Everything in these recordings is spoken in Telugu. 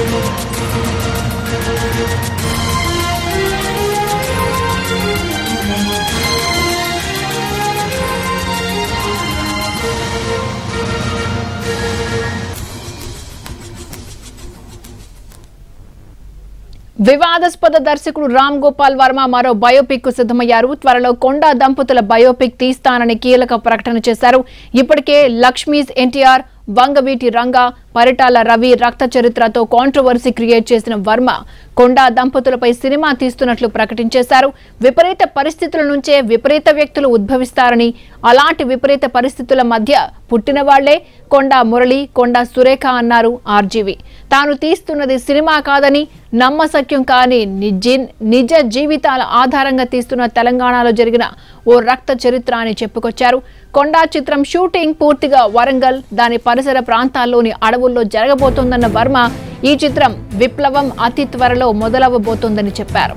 వివాదాస్పద దర్శకుడు రామ్ గోపాల్ వర్మ మరో బయోపిక్ కు సిద్ధమయ్యారు త్వరలో కొండా దంపతుల బయోపిక్ తీస్తానని కీలక ప్రకటన చేశారు ఇప్పటికే లక్ష్మీస్ ఎన్టీఆర్ వంగవీటి రంగ పరిటాల రవి రక్త చరిత్రతో కాంట్రవర్సీ క్రియేట్ చేసిన వర్మ కొండా దంపతులపై సినిమా తీస్తున్నట్లు ప్రకటించేశారు విపరీత పరిస్థితుల నుంచే విపరీత వ్యక్తులు ఉద్భవిస్తారని అలాంటి విపరీత పరిస్థితుల మధ్య పుట్టిన వాళ్లే కొండా మురళి కొండా సురేఖ అన్నారు ఆర్జీవి తాను తీస్తున్నది సినిమా కాదని నమ్మసక్యం కాని నిజ నిజ జీవితాల ఆధారంగా తీస్తున్న తెలంగాణలో జరిగిన ఓ రక్త చరిత్ర అని చెప్పుకొచ్చారు కొండా చిత్రం షూటింగ్ పూర్తిగా వరంగల్ దాని పరిసర ప్రాంతాల్లోని అడవుల్లో జరగబోతోందన్న వర్మ ఈ చిత్రం విప్లవం అతి త్వరలో మొదలవబోతోందని చెప్పారు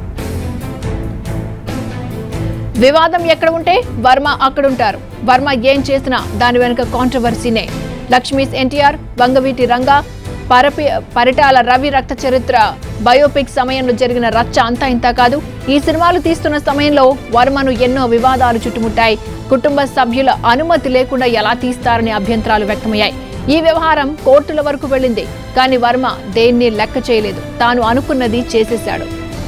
వివాదం ఎక్కడ ఉంటే వర్మ అక్కడుంటారు వర్మ ఏం చేసినా దాని వెనుక కాంట్రవర్సీనే లక్ష్మీస్ ఎన్టీఆర్ వంగవీటి రంగా పరపి పరిటాల రవి రక్త చరిత్ర బయోపిక్ సమయంలో జరిగిన రచ్చ అంతా ఇంత కాదు ఈ సినిమాలు తీస్తున్న సమయంలో వర్మను ఎన్నో వివాదాలు చుట్టుముట్టాయి కుటుంబ సభ్యుల అనుమతి లేకుండా ఎలా తీస్తారని అభ్యంతరాలు వ్యక్తమయ్యాయి ఈ వ్యవహారం కోర్టుల వరకు వెళ్ళింది కానీ వర్మ దేన్ని లెక్క చేయలేదు తాను అనుకున్నది చేసేశాడు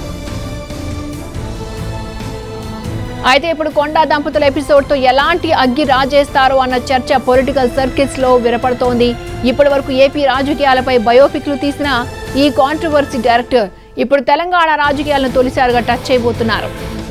అయితే ఇప్పుడు కొండా దంపతుల ఎపిసోడ్ తో ఎలాంటి అగ్గి రాజేస్తారో అన్న చర్చ పొలిటికల్ సర్కిల్స్ లో వినపడుతోంది ఇప్పటి వరకు ఏపీ రాజకీయాలపై బయోపిక్లు తీసిన ఈ కాంట్రవర్సీ డైరెక్టర్ ఇప్పుడు తెలంగాణ రాజకీయాలను తొలిసారిగా టచ్ చేయబోతున్నారు